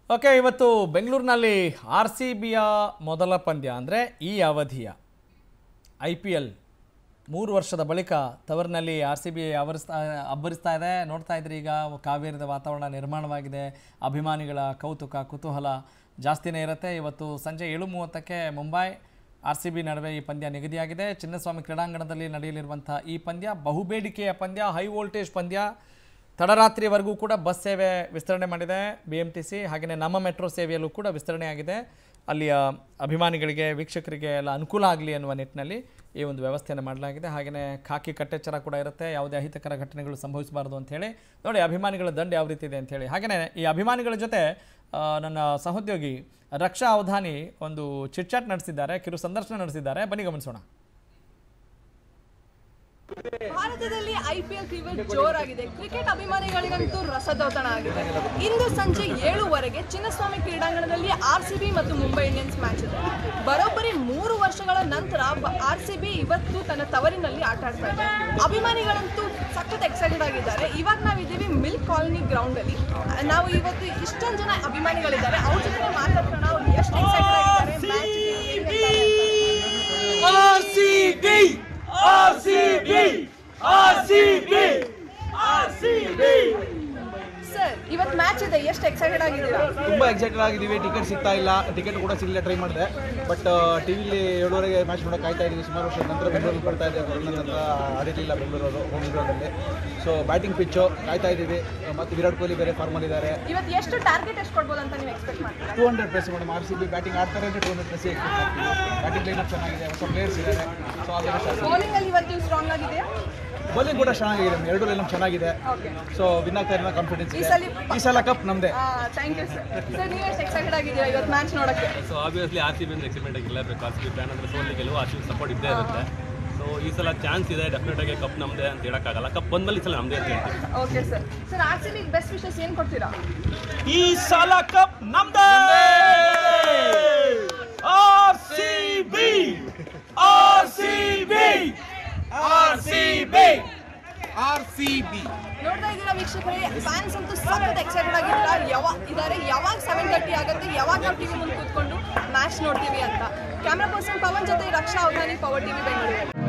Okay ಇವತ್ತು ಬೆಂಗಳೂರಿನಲ್ಲಿ R C ಬಿಯ ಮೊದಲ ಪಂದ್ಯ ಅಂದರೆ ಈ ಅವಧಿಯ ಐ ಪಿ ಎಲ್ ಮೂರು ವರ್ಷದ ಬಳಿಕ ತವರಿನಲ್ಲಿ ಆರ್ ಸಿ ಬಿ ಅವರಿಸ್ತಾ ಅಬ್ಬರಿಸ್ತಾ ಇದೆ ನೋಡ್ತಾ ಇದ್ರಿ ಈಗ ಕಾವೇರಿದ ವಾತಾವರಣ ನಿರ್ಮಾಣವಾಗಿದೆ ಅಭಿಮಾನಿಗಳ ಕೌತುಕ ಕುತೂಹಲ ಜಾಸ್ತಿನೇ ಇರುತ್ತೆ ಇವತ್ತು ಸಂಜೆ ಏಳು ಮೂವತ್ತಕ್ಕೆ ಮುಂಬೈ ಆರ್ ಸಿ ಬಿ ನಡುವೆ ಈ ಪಂದ್ಯ ನಿಗದಿಯಾಗಿದೆ ಚಿನ್ನಸ್ವಾಮಿ ಕ್ರೀಡಾಂಗಣದಲ್ಲಿ ನಡೆಯಲಿರುವಂಥ ಈ ಪಂದ್ಯ ಬಹುಬೇಡಿಕೆಯ ಪಂದ್ಯ ಹೈ ವೋಲ್ಟೇಜ್ ಪಂದ್ಯ ತಡರಾತ್ರಿವರೆಗೂ ಕೂಡ ಬಸ್ ಸೇವೆ ವಿಸ್ತರಣೆ ಮಾಡಿದೆ ಬಿ ಎಮ್ ಟಿ ಸಿ ಹಾಗೆಯೇ ನಮ್ಮ ಮೆಟ್ರೋ ಸೇವೆಯಲ್ಲೂ ಕೂಡ ವಿಸ್ತರಣೆ ಆಗಿದೆ ಅಲ್ಲಿಯ ಅಭಿಮಾನಿಗಳಿಗೆ ವೀಕ್ಷಕರಿಗೆ ಎಲ್ಲ ಅನುಕೂಲ ಆಗಲಿ ಅನ್ನುವ ನಿಟ್ಟಿನಲ್ಲಿ ಈ ಒಂದು ವ್ಯವಸ್ಥೆಯನ್ನು ಮಾಡಲಾಗಿದೆ ಹಾಗೆಯೇ ಖಾಕಿ ಕಟ್ಟೆಚ್ಚರ ಕೂಡ ಇರುತ್ತೆ ಯಾವುದೇ ಅಹಿತಕರ ಘಟನೆಗಳು ಸಂಭವಿಸಬಾರ್ದು ಅಂಥೇಳಿ ನೋಡಿ ಅಭಿಮಾನಿಗಳ ದಂಡ ಯಾವ ರೀತಿ ಇದೆ ಅಂಥೇಳಿ ಹಾಗೆಯೇ ಈ ಅಭಿಮಾನಿಗಳ ಜೊತೆ ಆ, ನನ್ನ ಸಹೋದ್ಯೋಗಿ ರಕ್ಷಾ ಅವಧಾನಿ ಒಂದು ಚಿಟ್ಚಾಟ್ ನಡೆಸಿದ್ದಾರೆ ಕಿರು ಸಂದರ್ಶನ ನಡೆಸಿದ್ದಾರೆ ಬನ್ನಿ ಗಮನಿಸೋಣ ಭಾರತದಲ್ಲಿ ಐಪಿಎಲ್ ಫೀವರ್ ಜೋರಾಗಿದೆ ಕ್ರಿಕೆಟ್ ಅಭಿಮಾನಿಗಳಿಗಂತೂ ರಸದೌತಣ ಆಗಿದೆ ಇಂದು ಸಂಜೆ ಏಳುವರೆಗೆ ಚಿನ್ನಸ್ವಾಮಿ ಕ್ರೀಡಾಂಗಣದಲ್ಲಿ ಆರ್ ಸಿ ಬಿ ಮತ್ತು ಮುಂಬೈ ಇಂಡಿಯನ್ಸ್ ಮ್ಯಾಚ್ ಇದೆ ಬರೋಬ್ಬರಿ ಮೂರು ವರ್ಷಗಳ ನಂತರ ಆರ್ ಸಿ ಬಿ ಇವತ್ತು ತನ್ನ ತವರಿನಲ್ಲಿ ಆಟ ಆಡ್ತಾ ಇದೆ ಅಭಿಮಾನಿಗಳಂತೂ ಸಖತ್ ಎಕ್ಸೈಟೆಡ್ ಆಗಿದ್ದಾರೆ ಇವಾಗ ನಾವಿದ್ದೀವಿ ಮಿಲ್ಕ್ ಕಾಲನಿ ಗ್ರೌಂಡ್ ಅಲ್ಲಿ ನಾವು ಇವತ್ತು ಇಷ್ಟೊಂದು ಜನ ಅಭಿಮಾನಿಗಳಿದ್ದಾರೆ ಅವ್ರ ಜೊತೆ ಮಾತಾಡ್ಸೋಣ ಅವ್ರು ಎಷ್ಟು ಎಕ್ಸೈಟೆಡ್ ಆಗಿದ್ದಾರೆ match RCB! RCB! RCB! RCB! Sir ಇವತ್ತು ಮ್ಯಾಚ್ ಇದೆ ಎಷ್ಟು ಎಕ್ಸೈಟೆಡ್ ಆಗಿದ್ದೀರಾ ತುಂಬ ಎಕ್ಸೈಟೆಡ್ ಆಗಿದ್ದೀವಿ ಟಿಕೆಟ್ ಸಿಗ್ತಾ ಇಲ್ಲ ಟಿಕೆಟ್ ಕೂಡ ಸಿಗಲಿಲ್ಲ ಟ್ರೈ ಮಾಡಿದೆ ಬಟ್ ಟಿ ವಿಲಿ ಏಳುವರೆಗೆ ಮ್ಯಾಚ್ ನೋಡೋಕೆ ಕಾಯ್ತಾ ಇದ್ದೀವಿ ಸುಮಾರು ವರ್ಷದ ನಂತರ ಬೆಂಗಳೂರಿಗೆ ಬರ್ತಾ ಇದೆ ಕೊರೋನಾ ನಂತರ ಆಡಿರಲಿಲ್ಲ ಬೆಂಗಳೂರವರು ಹೋಮ್ ಗ್ರೌಂಡಲ್ಲಿ ಸೊ ಬ್ಯಾಟಿಂಗ್ ಪಿಚ್ಚು ಕಾಯ್ತಾ ಇದ್ದೀವಿ ಮತ್ತು ವಿರಾಟ್ ಕೊಹ್ಲಿ ಬೇರೆ ಫಾರ್ಮಲ್ ಇದ್ದಾರೆ ಇವತ್ತು ಎಷ್ಟು ಟಾರ್ಗೆಟ್ ಎಷ್ಟು ಕೊಡ್ಬೋದು ಅಂತ ನೀವು ಎಕ್ಸ್ಪೆಕ್ಟ್ ಮಾಡ್ತೀರಾ two hundred plus madam R C B batting ಆಡ್ತಾರೆ ಅಂದರೆ two hundred plus batting lineup ಚೆನ್ನಾಗಿದೆ ಹೊಸ ಪ್ಲೇಯರ್ಸ್ ಇದ್ದಾರೆ ಸೊ ಅದರಿಂದ ಬೌಲಿಂಗ್ ಅಲ್ಲಿ ಇವತ್ತು ಸ್ಟ್ರಾಂಗ್ ಆಗಿದೆಯಾ ಬೌಲಿಂಗ್ ಕೂಡ ಚೆನ್ನಾಗಿದೆ ಎರಡು ಲೈನಪ್ ಚೆನ್ನಾಗಿದೆ ಓಕೆ ಸೊ ವಿನ್ ಆಗ್ತಾ ಇರೋ ಕಾನ್ಫಿಡೆನ್ಸ್ ಈ ಇದೆ ಸಲ ಈ ಸಲ ಕಪ್ ನಮ್ಮದೇ ಥ್ಯಾಂಕ್ ಯು ಸರ್ ಸರ್ ನೀವು ಎಷ್ಟು ಎಕ್ಸೈಟೆಡ್ ಆಗಿದ್ದೀರಾ ಇವತ್ತು ಮ್ಯಾಚ್ ನೋಡೋಕ್ಕೆ so obviously R C B ಅಂದ್ರೆ ಎಕ್ಸಿಮೆಂಟ್ ಆಗಿರಲೇಬೇಕು ಆರ್ ಸಿ ಬಿ ಫ್ಯಾನ್ ಅಂದರೆ ಸೋಲಿ ಗೆಲುವು ಆರ್ ಸಿ ಬಿ ಸಪೋರ್ಟ್ ಇದ್ದೇ ಇರುತ್ತೆ ಸೊ ಈ ಸಲ ಚಾನ್ಸ್ ಇದೆ ಡೆಫಿನೆಟ್ ಆಗಿ ಕಪ್ ನಮ್ಮದೇ ಅಂತ ಹೇಳೋಕ್ಕಾಗಲ್ಲ ಕಪ್ ಬಂದ್ಮೇಲೆ ಈ ಸಲ ನಮ್ಮದೇ ಅಂತ ಹೇಳ್ತೀವಿ okay sir sir R C B best wishes ಏನು ಕೊಡ್ತೀರಾ ಈ ಸಲ ಕಪ್ ನಮ್ದೇ RCB! RCB! RCB! RCB! ನೋಡ್ತಾ ಇದ್ದೀರಾ ವೀಕ್ಷಕರೇ ಫ್ಯಾನ್ಸ್ ಅಂತೂ ಸಖತ್ ಎಕ್ಸೈಟೆಡ್ ಆಗಿದ್ದೀರಾ ಯಾವಾಗ ಇದ್ದಾರೆ ಯಾವಾಗ ಸೆವೆನ್ ತರ್ಟಿ ಆಗುತ್ತೆ ಯಾವಾಗ ನಾವು ಟಿವಿ ಮುಂದೆ ಕೂತ್ಕೊಂಡು ಮ್ಯಾಚ್ ನೋಡ್ತೀವಿ ಅಂತ ಕ್ಯಾಮ್ರಾ ಪರ್ಸನ್ ಪವನ್ ಜೊತೆ ರಕ್ಷಾ ಅವಧಾನಿ ಪವರ್ ಟಿವಿ ಬೆಂಗಳೂರು